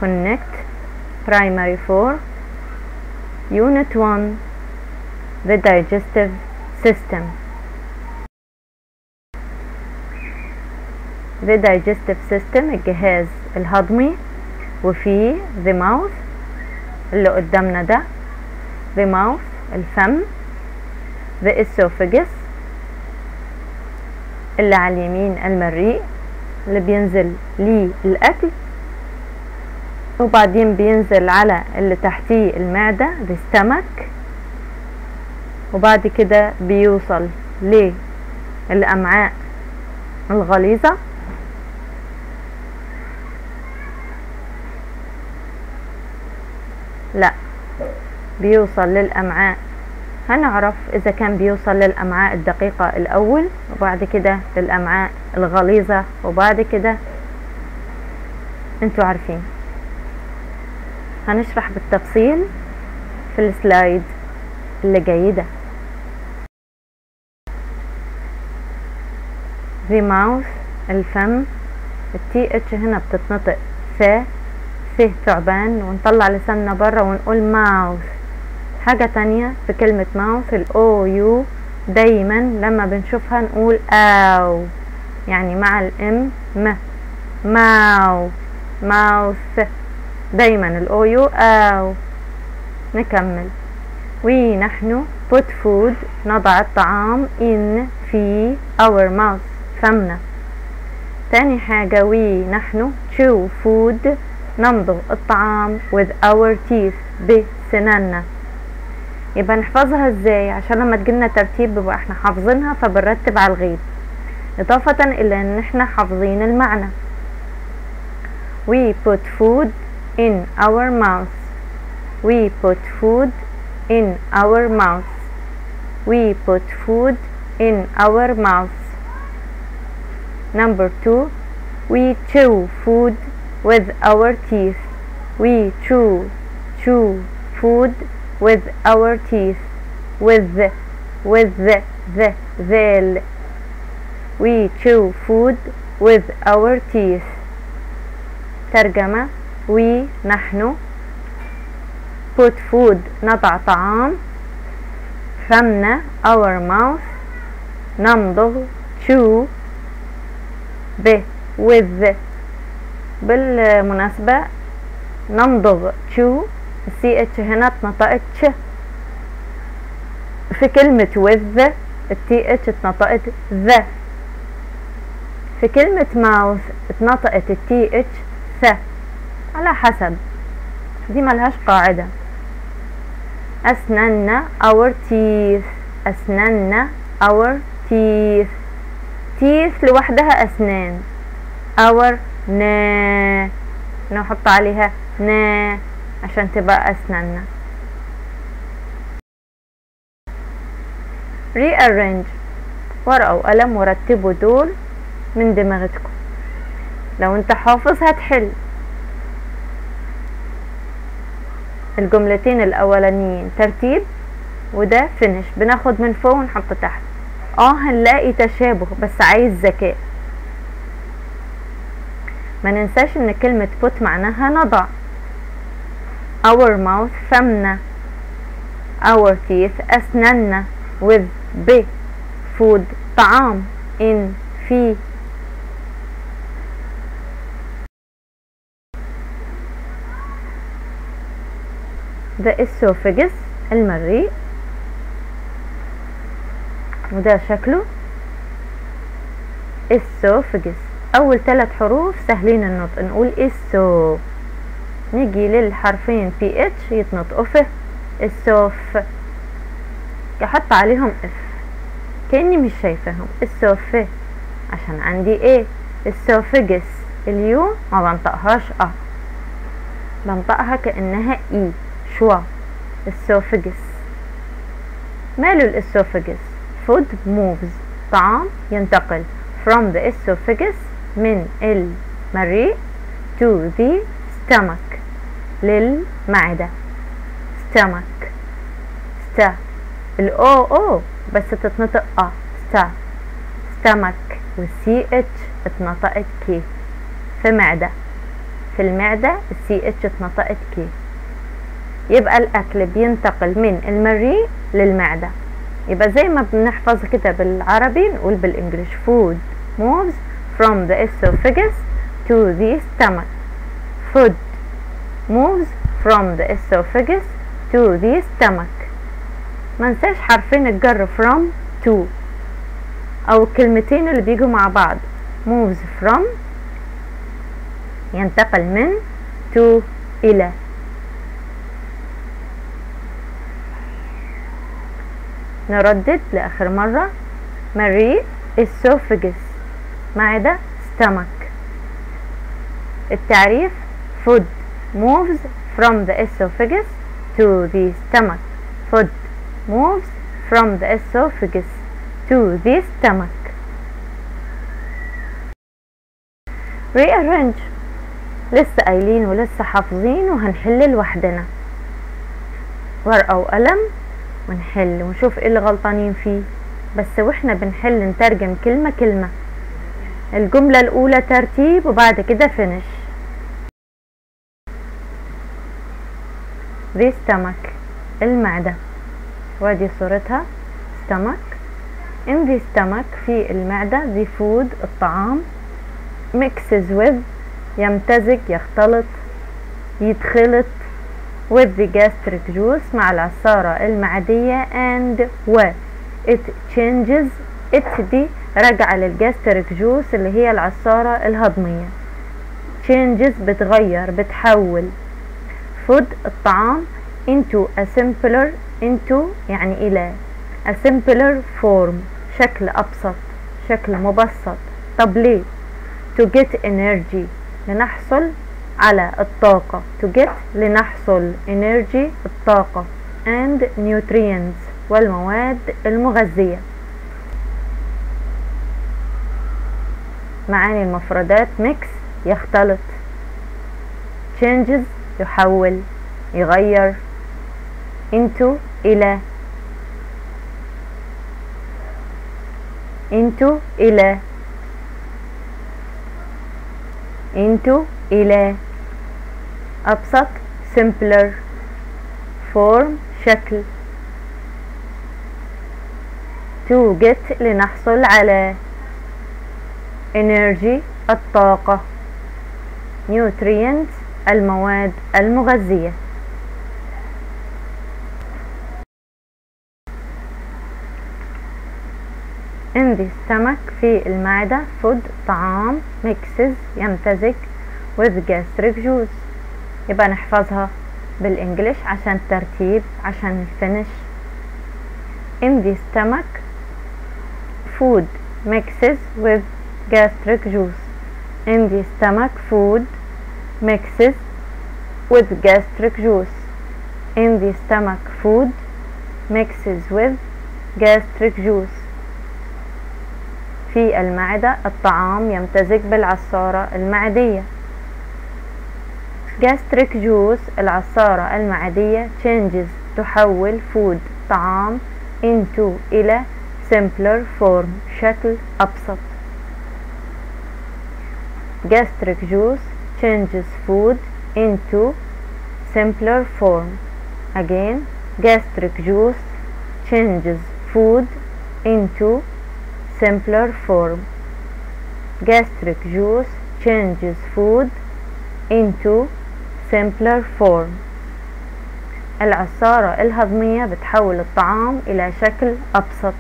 connect primary 4 unit 1 the digestive system the digestive system الجهاز الهضمي وفيه the mouth اللي قدامنا ده the mouth الفم the esophagus اللي على اليمين المريء اللي بينزل ليه الأكل وبعدين بينزل على اللي تحتيه المعدة the stomach وبعد كده بيوصل للأمعاء الغليظة لا بيوصل للأمعاء هنعرف إذا كان بيوصل للأمعاء الدقيقة الأول وبعد كده للأمعاء الغليظة وبعد كده انتوا عارفين هنشرح بالتفصيل في السلايد اللي جاي ده the mouth الفم التي اتش هنا بتتنطق ف ف ثعبان ونطلع لساننا برا ونقول mouth حاجة تانية في كلمة mouth الاو يو دايما لما بنشوفها نقول او يعني مع الام م mouth mouth دايما الاو يو او نكمل ونحن put food نضع الطعام in في our mouth فمنا تاني حاجة we نحن chew food نمضغ الطعام with our teeth بسناننا يبقى نحفظها ازاي عشان لما تجيلنا ترتيب بيبقى احنا حافظينها فبنرتب على الغيب اضافة الى ان احنا حافظين المعنى we put food in our mouth we put food in our mouth we put food in our mouth number two we chew food with our teeth we chew chew food with our teeth with the with the the the we chew food with our teeth ترجمة we نحن put food نضع طعام فمنا our mouth نمضغ chew ب with بالمناسبة نمضغ chew السي اتش هنا اتنطقت ش في كلمة with التي اتش اتنطقت ذا في كلمة mouth اتنطقت التي اتش ث على حسب دي ملهاش قاعدة أسناننا our teeth أسناننا our teeth teeth لوحدها أسنان our نا نحط عليها نا عشان تبقى أسناننا rearrange ورقة وقلم ورتبوا دول من دماغتكم لو انت حافظ هتحل الجملتين الاولانيين ترتيب وده فينش بناخد من فوق ونحط تحت اه هنلاقي تشابه بس عايز ذكاء ما ننساش ان كلمة put معناها نضع our mouth فمنا our teeth أسناننا with ب food طعام in في the esophagus المريء وده شكله esophagus أول ثلاث حروف سهلين النطق نقول اسو نيجي للحرفين بي اتش يتنطقوا فه السوف يحط عليهم اف كأني مش شايفاهم السوف عشان عندي ايه السوفجس اليو ما بنطقهاش اه بنطقها كأنها اي شوا السوفجس ماله الاسوفجس food moves طعام ينتقل from the esophagus من المريء to the stomach للمعدة stomach sta الاو او بس تتنطق اه sta stomach والسي اتش اتنطقت كي في معدة في المعدة السي اتش اتنطقت كي يبقى الأكل بينتقل من المريء للمعدة يبقى زي ما بنحفظ كده بالعربي نقول بالإنجليش food moves from the esophagus to the stomach food moves from the esophagus to the stomach ما ننساش حرفين الجر from to أو الكلمتين اللي بيجوا مع بعض moves from ينتقل من to إلى نردد لآخر مرة مريء esophagus معدة stomach التعريف food moves from the esophagus to the stomach food moves from the esophagus to the stomach rearrange لسه قايلين ولسه حافظين وهنحل لوحدنا ورقة وقلم ونحل ونشوف ايه اللي غلطانين فيه بس واحنا بنحل نترجم كلمة كلمة الجملة الأولى ترتيب وبعد كده finish the stomach المعدة وادي صورتها stomach in the stomach في المعدة the food الطعام mixes with يمتزج يختلط يتخلط with the gastric juice مع العصارة المعدية and و it changes it دي راجعة للجاستريك جوس اللي هي العصارة الهضمية changes بتغير بتحول food الطعام into a simpler into يعني إلى a simpler form شكل أبسط شكل مبسط طب ليه to get energy لنحصل على الطاقة to get لنحصل energy الطاقة and nutrients والمواد المغذية معاني المفردات mix يختلط changes يحول يغير into إلى into إلى into إلى أبسط simpler form شكل to get لنحصل على energy الطاقة nutrients المواد المغذية in the stomach في المعدة food طعام mixes يمتزج with gastric juice يبقى نحفظها بالانجليش عشان الترتيب عشان الفينش in the stomach food mixes with gastric juice in the stomach food mixes with gastric juice in the stomach food mixes with gastric juice في المعدة الطعام يمتزج بالعصارة المعدية gastric juice العصارة المعدية changes تحول food طعام into إلى simpler form شكل أبسط gastric juice changes food into simpler form again gastric juice changes food into simpler form gastric juice changes food into simpler form العصارة الهضمية بتحول الطعام إلى شكل أبسط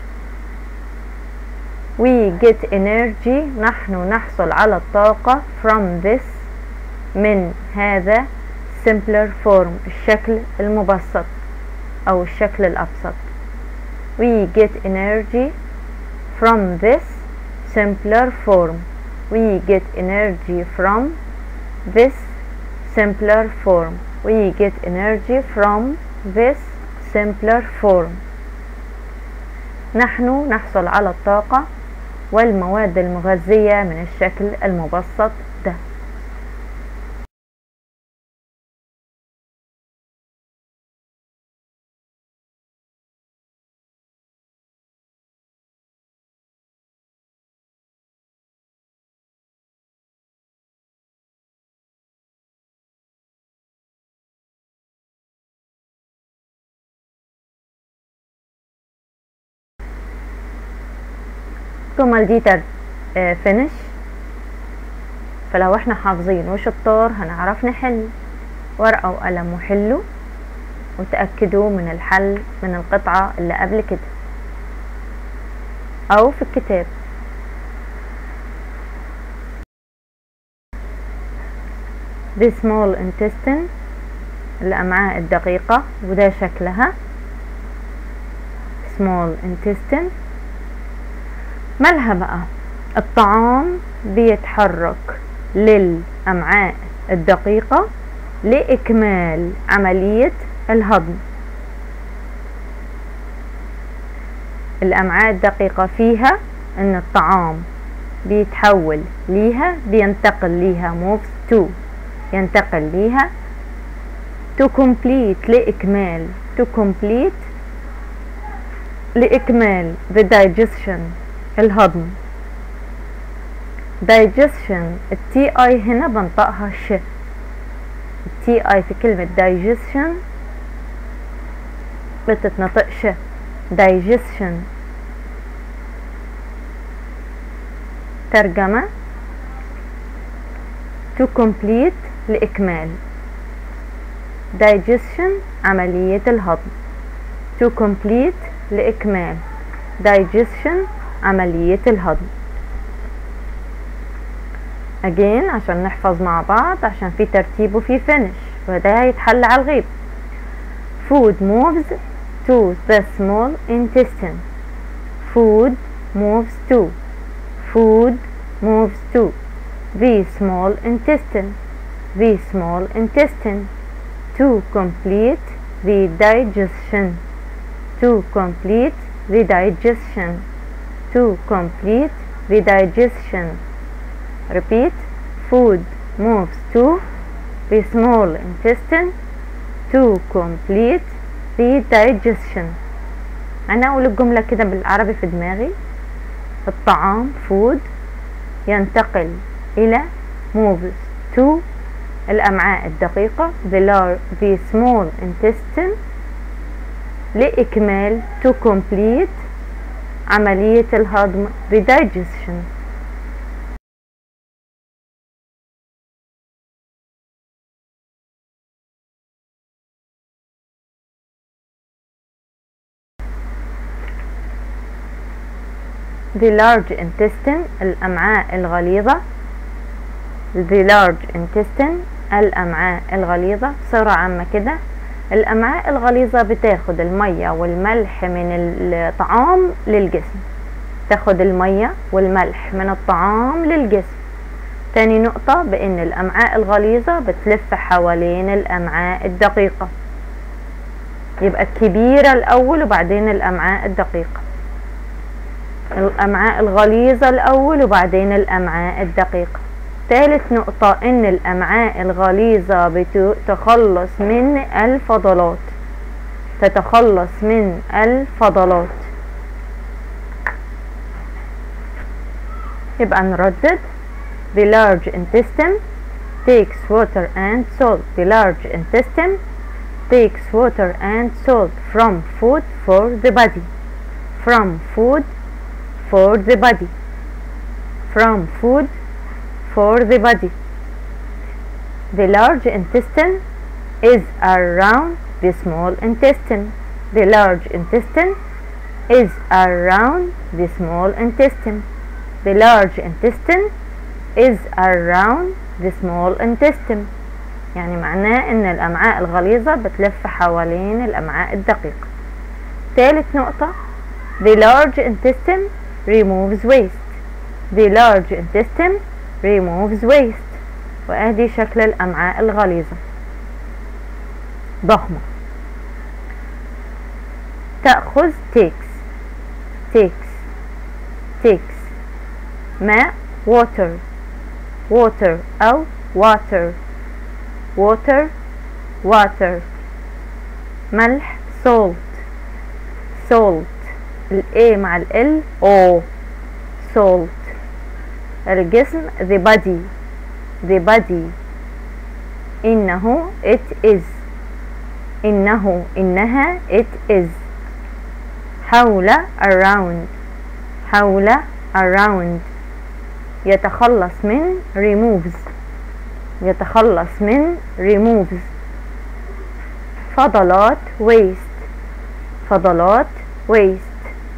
we get energy نحن نحصل على الطاقة from this من هذا simpler form الشكل المبسط أو الشكل الأبسط we get energy from this simpler form we get energy from this simpler form we get energy from this simpler form نحن نحصل على الطاقة والمواد المغذية من الشكل المبسط ده ثم الجيتر فينش فلو احنا حافظين وشطار هنعرف نحل ورقة وقلم وحلوا وتأكدوا من الحل من القطعة اللي قبل كده أو في الكتاب The small intestine الأمعاء الدقيقة وده شكلها small intestine مالها بقى الطعام بيتحرك للأمعاء الدقيقة لإكمال عملية الهضم الأمعاء الدقيقة فيها إن الطعام بيتحول ليها بينتقل ليها moves to ينتقل ليها to complete لإكمال to complete لإكمال the digestion الهضم digestion التي اي هنا بنطقها ش التي اي في كلمة digestion بتتنطق ش digestion ترجمة to complete لإكمال digestion عملية الهضم to complete لإكمال digestion عملية الهضم again عشان نحفظ مع بعض عشان في ترتيب وفي finish وده هيتحل على الغيب food moves to the small intestine food moves to food moves to the small intestine the small intestine to complete the digestion to complete the digestion to complete the digestion repeat food moves to the small intestine to complete the digestion انا اقول الجملة كده بالعربي في دماغي الطعام food ينتقل الى moves to الامعاء الدقيقة the, large, the small intestine لإكمال to complete عملية الهضم the digestion the large intestine الأمعاء الغليظة the large intestine الأمعاء الغليظة بصورة عامة كده الأمعاء الغليظة بتاخد المية والملح من الطعام للجسم تاخد المية والملح من الطعام للجسم تاني نقطة بأن الأمعاء الغليظة بتلف حوالين الأمعاء الدقيقة يبقى الكبيرة الأول وبعدين الأمعاء الدقيقة الأمعاء الغليظة الأول وبعدين الأمعاء الدقيقة ثالث نقطة إن الأمعاء الغليظة بتتخلص من الفضلات تتخلص من الفضلات يبقى نردد The large intestine takes water and salt The large intestine takes water and salt from food for the body from food for the body from food for the body the large intestine is around the small intestine the large intestine is around the small intestine the large intestine is around the small intestine يعني معناه ان الامعاء الغليظة بتلف حوالين الامعاء الدقيقة ثالث نقطة the large intestine removes waste the large intestine removes waste وادي شكل الامعاء الغليظة ضخمة تأخذ takes takes takes ماء water water أو water water water ملح salt salt ال A مع ال L O salt الجسم the body the body إنه it is إنه إنها it is حول around حول around يتخلص من removes يتخلص من removes فضلات waste فضلات waste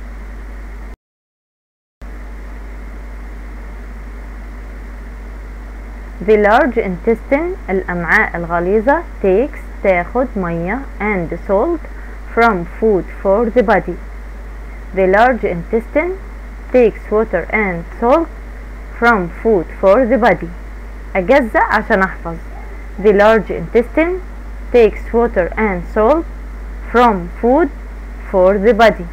The large intestine الأمعاء الغليظة takes تاخد مية and salt from food for the body. The large intestine takes water and salt from food for the body. أجزأ عشان أحفظ. The large intestine takes water and salt from food for the body.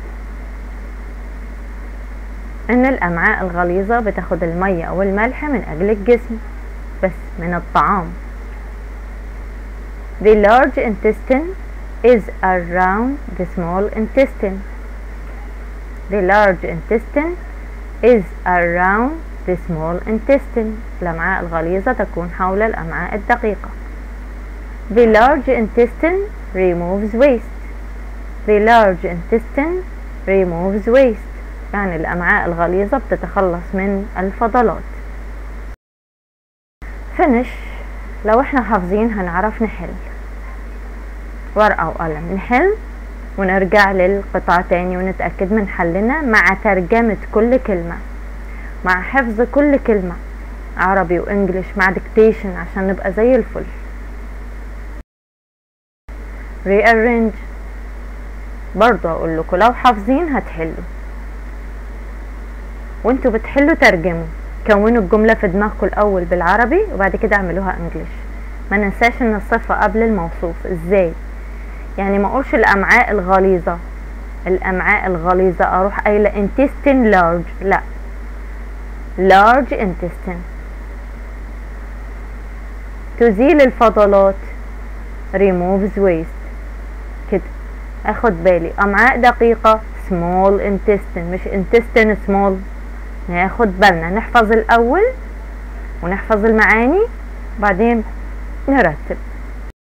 إن الأمعاء الغليظة بتاخد المية أو الملح من أجل الجسم بس من الطعام The large intestine is around the small intestine. The large intestine is around the small intestine. الأمعاء الغليظة تكون حول الأمعاء الدقيقة. The large intestine removes waste. The large intestine removes waste. يعني الأمعاء الغليظة بتتخلص من الفضلات. finish لو احنا حافظين هنعرف نحل ورقة وقلم نحل ونرجع للقطعة تاني ونتأكد من حلنا مع ترجمة كل كلمة مع حفظ كل كلمة عربي وانجليش مع ديكتيشن عشان نبقى زي الفل rearrange برضو اقول لكم لو حافظين هتحلوا وانتوا بتحلوا ترجموا كونوا الجملة في دماغكم الأول بالعربي وبعد كده اعملوها انجليش ما ننساش ان الصفة قبل الموصوف ازاي يعني ما اقولش الأمعاء الغليظة الأمعاء الغليظة أروح قايلة intestine large لا large intestine تزيل الفضلات removes waste كده اخد بالي أمعاء دقيقة small intestine مش intestine small ناخد بالنا نحفظ الأول ونحفظ المعاني بعدين نرتب